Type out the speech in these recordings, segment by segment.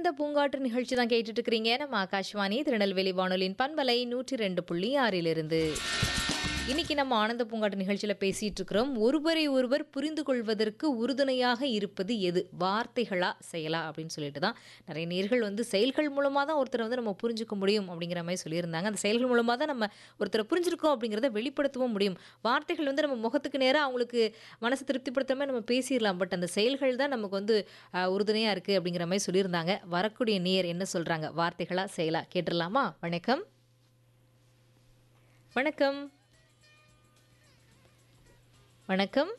ஆனந்த பூங்காற்று நிகழ்ச்சி தான் கேட்டுட்டு இருக்கிறீங்க நம்ம ஆகாஷ்வாணி திருநெல்வேலி வானொலியின் பண்பலை நூற்றி ரெண்டு புள்ளி ஆறிலிருந்து இன்னைக்கு நம்ம ஆனந்த பூங்காட்டு நிகழ்ச்சியில் பேசிட்டு இருக்கிறோம் ஒருவரை ஒருவர் புரிந்து கொள்வதற்கு உறுதுணையாக இருப்பது எது வார்த்தைகளா செயலா அப்படின்னு சொல்லிட்டு தான் நிறைய நேர்கள் வந்து செயல்கள் மூலமாக தான் ஒருத்தரை வந்து நம்ம புரிஞ்சுக்க முடியும் அப்படிங்கிற மாதிரி சொல்லியிருந்தாங்க அந்த செயல்கள் மூலமாக தான் நம்ம ஒருத்தரை புரிஞ்சிருக்கோம் அப்படிங்கிறத வெளிப்படுத்தவும் முடியும் வார்த்தைகள் வந்து நம்ம முகத்துக்கு நேராக அவங்களுக்கு மனசு திருப்திப்படுத்தாம நம்ம பேசிடலாம் பட் அந்த செயல்கள் தான் நமக்கு வந்து ஆஹ், உறுதுணையா இருக்கு அப்படிங்கிற மாதிரி சொல்லியிருந்தாங்க வரக்கூடிய நேர் என்ன சொல்றாங்க வார்த்தைகளா செயலா கேட்டுடலாமா வணக்கம் வணக்கம் வணக்கம்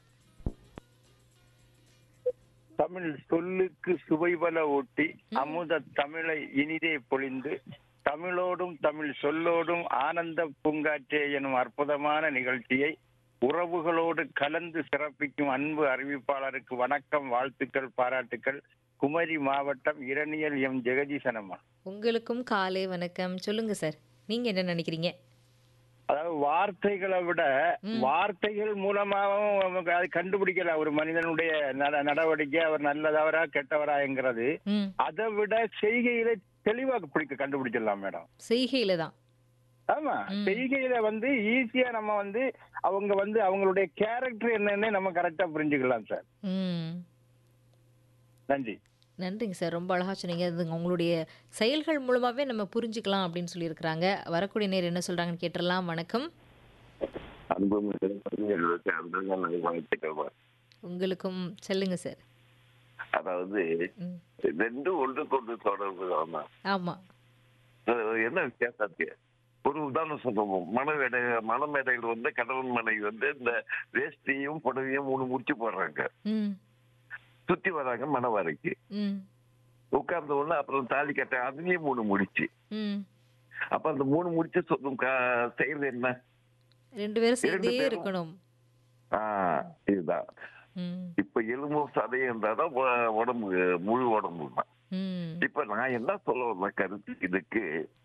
தமிழ் சொல்லுக்கு சுவைபல ஊட்டி அமுத தமிழை இனிதே பொழிந்து தமிழோடும் தமிழ் சொல்லோடும் ஆனந்த பூங்காற்றே எனும் அற்புதமான நிகழ்ச்சியை உறவுகளோடு கலந்து சிறப்பிக்கும் அன்பு அறிவிப்பாளருக்கு வணக்கம் வாழ்த்துக்கள் பாராட்டுக்கள் குமரி மாவட்டம் இரணியல் எம் ஜெகதீசனம்மா உங்களுக்கும் காலை வணக்கம் சொல்லுங்க சார் நீங்க என்ன நினைக்கிறீங்க அதாவது வார்த்தைகளை விட வார்த்தைகள் மூலமாகவும் நமக்கு அதை கண்டுபிடிக்கலாம் ஒரு மனிதனுடைய நட- நடவடிக்கை அவர் நல்லதவரா கெட்டவராங்கிறது ம் அதை விட செய்கையில தெளிவா பிடிக்க கண்டுபிடிச்சிடலாம் மேடம் செய்கையில தான் ஆமா செய்கையில வந்து ஈஸியா நம்ம வந்து அவங்க வந்து அவங்களுடைய கேரக்டர் என்னன்னு நம்ம கரெக்டா புரிஞ்சுக்கலாம் சார் ம் நன்றி நன்றிங்க சார் ரொம்ப அழகா சொன்னீங்க அது உங்களுடைய செயல்கள் மூலமாவே நம்ம புரிஞ்சுக்கலாம் அப்படின்னு சொல்லியிருக்கிறாங்க வரக்கூடிய நேர் என்ன சொல்றாங்கன்னு கேட்டுடலாம் வணக்கம் அன்பு எங்களுக்கு அன்புங்க வாழ்த்துக்கள் உங்களுக்கும் சொல்லுங்க சார் அதாவது ம் ரெண்டு ஒன்றுக்கு ஒன்று தொடர்பு தான் ஆமா அஹ் என்ன வித்தியாசம் இருக்கு ஒரு உதாரணம் சொல்லுவோம் மனவேடை மனமேடையில் வந்து கணவன் மனைவி வந்து இந்த வேஷ்டியும் புடவையும் மூணு முடிச்சு போடுறாங்க ம் சுத்தி வராங்க மனவரைக்கு ம் உட்கார்ந்த உடனே அப்புறம் தாலி கட்ட அதுலயும் மூணு முடிச்சு ம் அப்ப அந்த மூணு முடிச்சு சொல்லும் கா- செயல் என்ன ரெண்டு பேரும் சேர்ந்தே பேரும். இருக்கணும் ஆஹ் இதுதான் ம் இப்ப எலும்பும் சதையும் இருந்தாதான் உ- உடம்பு முழு உடம்பு தான் ம் இப்ப நான் என்ன சொல்ல வந்த கருத்து இதுக்கு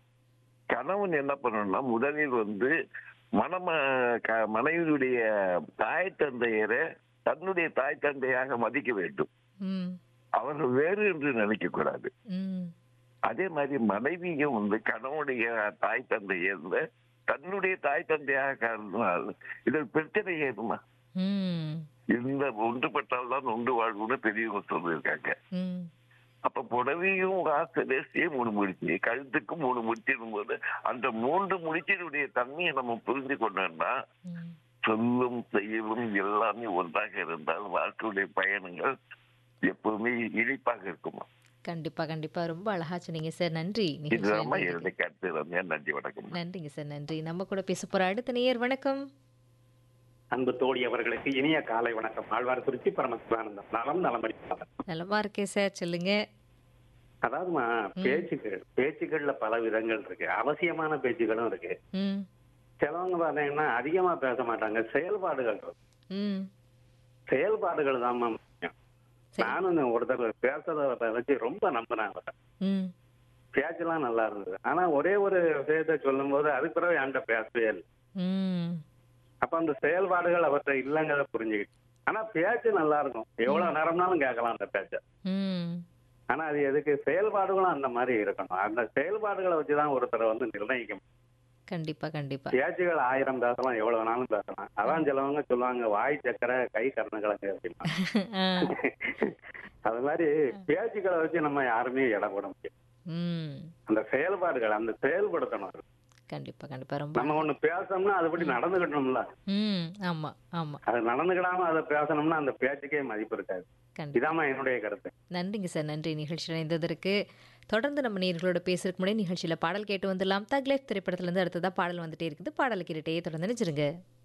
கணவன் என்ன பண்ணணும்னா முதலில் வந்து மணம க- மனைவியுடைய தாய் தந்தையரை தன்னுடைய தாய் தந்தையாக மதிக்க வேண்டும் ம் அவர்கள் வேறு என்று நினைக்க கூடாது ம் அதே மாதிரி மனைவியும் வந்து கணவனுடைய தாய் தந்தையை வந்து தன்னுடைய தாய் தந்தையாக கருதினால் இதில் பிரச்சனை ஏதுமா ம் இந்த ஒன்றுபட்டால் தான் ஒன்று வாழ்வுன்னு பெரியவங்க சொல்லியிருக்காங்க ம் அப்ப புடவையும் ஆசை வேஷ்டியும் மூணு முடிச்சு கழுத்துக்கும் மூணு முடிச்சிடும் போது அந்த மூன்று முடிச்சினுடைய தன்மையை நம்ம புரிஞ்சு கொண்டோம்னா ம் சொல்லும் செயலும் எல்லாமே ஒன்றாக இருந்தால் வாழ்க்கையுடைய பயணங்கள் எப்பவுமே இனிப்பாக இருக்குமா கண்டிப்பா கண்டிப்பா ரொம்ப அழகா சொன்னீங்க சார் நன்றி நிகழ்ச்சியில இதுதான் இருந்ததுக்கு. என்னுடைய கருத்து ரம்யா நன்றி வணக்கம் நன்றிங்க சார் நன்றி நம்ம கூட பேச போற அடுத்த நேயர் வணக்கம் அன்பு தோழி அவர்களுக்கு இனிய காலை வணக்கம் ஆழ்வார் குறிச்சி பரமசிவானந்தம் நலம் நலமடி நலமா இருக்கேன் சார் சொல்லுங்க அதாவதுமா பேச்சுக்கள் பேச்சுக்கள்ல பல விதங்கள் இருக்கு அவசியமான பேச்சுகளும் இருக்கு ம் சிலவங்க பாத்தீங்கன்னா அதிகமா பேச மாட்டாங்க செயல்பாடுகள் இருக்கு. ம் செயல்பாடுகள் தான் முக்கியம் சரி. நானும் இந்த ஒருத்தர் பேசுறத வச்சு ரொம்ப நம்பினேன் அவரை ம் பேச்செல்லாம் நல்லா இருந்தது ஆனா ஒரே ஒரு விஷயத்த சொல்லும் போது அதுக்கு பிறகு என்கிட்ட பேசவே இல்லை ம் அப்ப அந்த செயல்பாடுகள் அவர்கிட்ட இல்லைங்கிறத புரிஞ்சுக்கிட்டு ஆனா பேச்சு நல்லா இருக்கும் எவ்வளவு நேரம்னாலும் கேட்கலாம் அந்த பேச்ச ம் ஆனா அது எதுக்கு செயல்பாடுகளும் அந்த மாதிரி இருக்கணும் அந்த செயல்பாடுகளை வச்சுதான் ஒருத்தரை வந்து நிர்ணயிக்க முடியும். கண்டிப்பா கண்டிப்பா பேச்சுகள் ஆயிரம் பேசலாம் எவ்வளவு வேணாலும் பேசலாம் அதான் சிலவங்க சொல்லுவாங்க வாய் சக்கரை கை கருணக்கிழங்கு அப்படின்னா ஆ. அது மாதிரி பேச்சுக்களை வச்சு நம்ம யாருமே இட போட முடியும் ம் அந்த செயல்பாடுகள் அந்த செயல்படுத்தணும் கண்டிப்பா கண்டிப்பா ரொம்ப நம்ம ஒண்ணு பேசணும்னா அதுபடி நடந்துக்கணும்ல ம் ஆமா ஆமா அது நடந்துக்கிடாம அதை பேசணும்னா அந்த பேச்சுக்கே மதிப்பு இருக்காது கண்டிப்பா இதாம்மா என்னுடைய கருத்து நன்றிங்க சார் நன்றி நிகழ்ச்சியில் இணைந்ததற்கு தொடர்ந்து நம்ம நேர்களோட பேசுறதுக்கு முன்னாடி நிகழ்ச்சியில் பாடல் கேட்டு வந்துடலாம் தக்லேஃப் திரைப்படத்துலேருந்து அடுத்ததாக பாடல் வந்துட்டே இருக்குது பாடலை கேட்டுட்டே தொடர்ந்து நினைச்சிருங்க